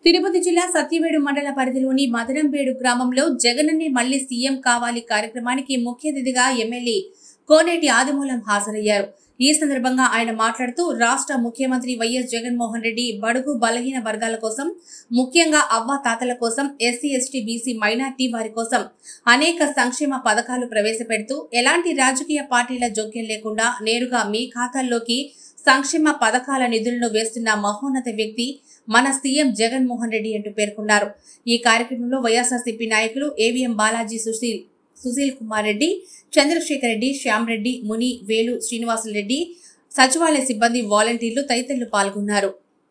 తిరుపతి జిల్లా సత్యవేడు మండల పరిధిలోని మదనంపేడు గ్రామంలో జగనన్నే మళ్లీ సీఎం కావాలి కార్యక్రమానికి ముఖ్య అతిథిగా ఎమ్మెల్యే కోనేటి ఆదిమూలం హాజరయ్యారు ఈ సందర్భంగా ఆయన మాట్లాడుతూ రాష్ట్ర ముఖ్యమంత్రి వైఎస్ జగన్మోహన్ రెడ్డి బడుగు బలహీన వర్గాల కోసం ముఖ్యంగా అవ్వ తాతల కోసం ఎస్సీ ఎస్టీ బీసీ మైనార్టీ వారి కోసం అనేక సంక్షేమ పథకాలు ప్రవేశపెడుతూ ఎలాంటి రాజకీయ పార్టీల జోక్యం లేకుండా నేరుగా మీ ఖాతాల్లోకి సంక్షేమ పథకాల నిధులను వేస్తున్న మహోన్నత వ్యక్తి మన సీఎం జగన్మోహన్ రెడ్డి అంటూ పేర్కొన్నారు ఈ కార్యక్రమంలో వైఎస్ఆర్సీపీ నాయకులు ఏవిఎం బాలాజీ సుశీల్ సుశీల్ కుమార్ రెడ్డి చంద్రశేఖర్ రెడ్డి శ్యామ్ రెడ్డి ముని వేలు శ్రీనివాసులు రెడ్డి సచివాలయ సిబ్బంది వాలంటీర్లు తదితరులు పాల్గొన్నారు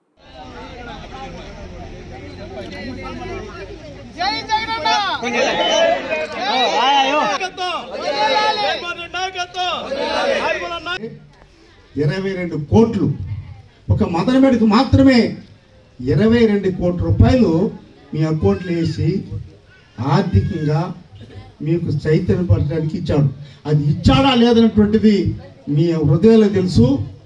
జై జగనన్న ఇరవై రెండు కోట్లు ఒక మదనమెడకు మాత్రమే ఇరవై రెండు కోట్ల రూపాయలు మీ అకౌంట్లో వేసి ఆర్థికంగా మీకు చైతన్యపరచడానికి ఇచ్చాడు అది ఇచ్చాడా లేదన్నటువంటిది మీ హృదయాలు తెలుసు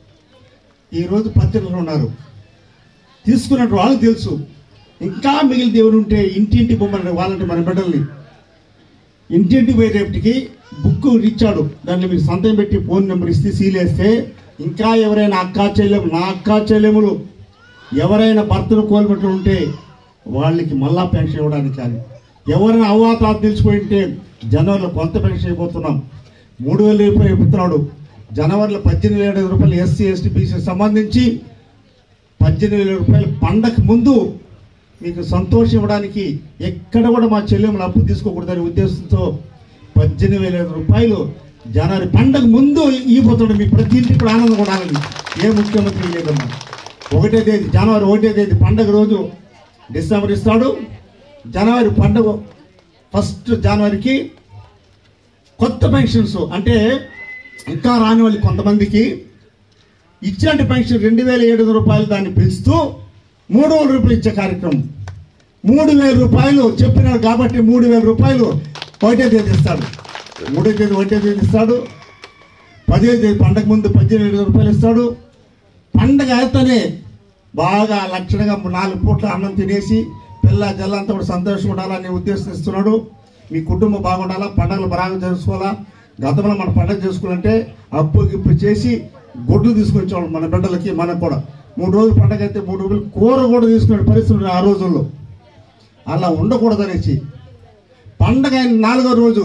ఈరోజు పత్రికలు ఉన్నారు తీసుకున్నట్టు వాళ్ళకి తెలుసు ఇంకా మిగిలిన దేవుడు ఉంటే ఇంటింటి బొమ్మలు వాళ్ళంటే మన బిడ్డల్ని ఇంటింటికి పోయేటప్పటికి బుక్ ఇచ్చాడు దాన్ని మీరు సంతకం పెట్టి ఫోన్ నెంబర్ ఇస్తే సీలేస్తే ఇంకా ఎవరైనా అక్కా చెల్లెము నా అక్కా చెల్లెములు ఎవరైనా భర్తను కోల్పెట్టి ఉంటే వాళ్ళకి మళ్ళా పెన్షన్ ఇవ్వడానికి కానీ ఎవరైనా అవ్వాతాత తెలిసిపోయి ఉంటే జనవరిలో కొంత పెన్షన్ అయిపోతున్నాం మూడు వేల రూపాయలు ఇస్తున్నాడు జనవరిలో పద్దెనిమిది వేల ఐదు రూపాయలు ఎస్సీ ఎస్టీ బీసీ సంబంధించి పద్దెనిమిది వేల రూపాయలు పండగ ముందు మీకు సంతోషం ఇవ్వడానికి ఎక్కడ కూడా మా చెల్లెములు అప్పు తీసుకోకూడదనే ఉద్దేశంతో పద్దెనిమిది వేల ఐదు రూపాయలు జనవరి పండగ ముందు ఇవ్వబోతున్నాడు మీ ప్రతి ఇంటికి కూడా ఆనందం కొనాలని ఏ ముఖ్యమంత్రి లేదమ్మా ఒకటే తేదీ జనవరి ఒకటే తేదీ పండగ రోజు డిసెంబర్ ఇస్తాడు జనవరి పండగ ఫస్ట్ జనవరికి కొత్త పెన్షన్స్ అంటే ఇంకా రాని వాళ్ళు కొంతమందికి ఇచ్చిన పెన్షన్ రెండు వేల ఏడు వందల రూపాయలు దాన్ని పెంచుతూ మూడు వేల రూపాయలు ఇచ్చే కార్యక్రమం మూడు వేల రూపాయలు చెప్పినారు కాబట్టి మూడు వేల రూపాయలు ఒకటే తేదీ ఇస్తాడు మూడో తేదీ ఒకటే తేదీ ఇస్తాడు పదో తేదీ పండగ ముందు పద్దెనిమిది వేల రూపాయలు ఇస్తాడు పండగ అయితేనే బాగా లక్షణంగా నాలుగు పూట్ల అన్నం తినేసి పిల్ల జల్లంతా కూడా సంతోషంగా ఉండాలని ఉద్దేశం ఇస్తున్నాడు మీ కుటుంబం బాగుండాలా పండగలు బాగా చేసుకోవాలా గతంలో మన పండగ చేసుకోవాలంటే అప్పు గిప్పు చేసి గొడ్లు తీసుకొచ్చేవాళ్ళు మన బిడ్డలకి మనకు కూడా మూడు రోజులు పండగ అయితే మూడు రోజులు కూర కూడా తీసుకునే పరిస్థితులు ఉన్నాయి ఆ రోజుల్లో అలా ఉండకూడదనేసి పండగ అయిన నాలుగో రోజు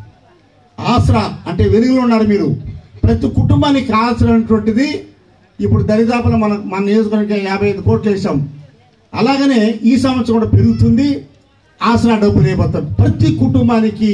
ఆసరా అంటే వెలుగులో ఉన్నారు మీరు ప్రతి కుటుంబానికి కావాల్సినటువంటిది ఇప్పుడు దరిదాపుల మన మన నియోజకవర్గం యాభై ఐదు కోట్లు వేసాం అలాగనే ఈ సంవత్సరం కూడా పెరుగుతుంది ఆసరా డబ్బులు వేయబోతాడు ప్రతి కుటుంబానికి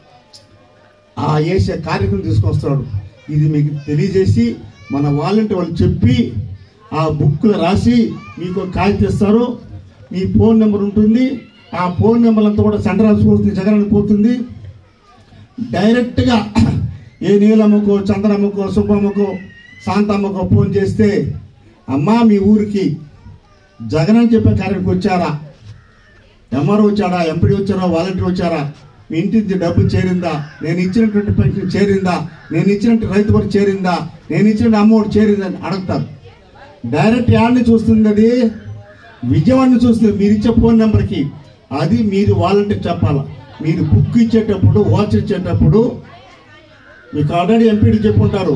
ఆ వేసే కార్యక్రమం తీసుకొస్తున్నాడు ఇది మీకు తెలియజేసి మన వాలంటీ వాళ్ళు చెప్పి ఆ బుక్లు రాసి మీకు ఒక కాగితం ఇస్తారు మీ ఫోన్ నెంబర్ ఉంటుంది ఆ ఫోన్ నెంబర్ అంతా కూడా సెంట్రల్ పోతుంది జగన్ పోతుంది డైరెక్ట్గా ఏ నీలమ్మకో చంద్రమ్మకో సుబ్బమ్మకో శాంతమ్మకో ఫోన్ చేస్తే అమ్మా మీ ఊరికి జగన్ అని చెప్పే కార్యక్రమం వచ్చారా ఎంఆర్ఓ వచ్చాడా ఎంపీ వచ్చారా వాలంటీర్ వచ్చారా మీ ఇంటి నుంచి డబ్బు చేరిందా నేను ఇచ్చినటువంటి పెన్షన్ చేరిందా నేను ఇచ్చినట్టు రైతు కూడా చేరిందా నేను ఇచ్చిన అమౌంట్ చేరిందా అని అడుగుతారు డైరెక్ట్ యాడ్ని చూస్తుంది అది విజయవాడని చూస్తుంది మీరు ఇచ్చే ఫోన్ నెంబర్కి అది మీరు వాలంటీర్ చెప్పాలా మీరు బుక్ ఇచ్చేటప్పుడు వాచ్ ఇచ్చేటప్పుడు మీకు ఆల్రెడీ ఎంపీడీ చెప్పుంటారు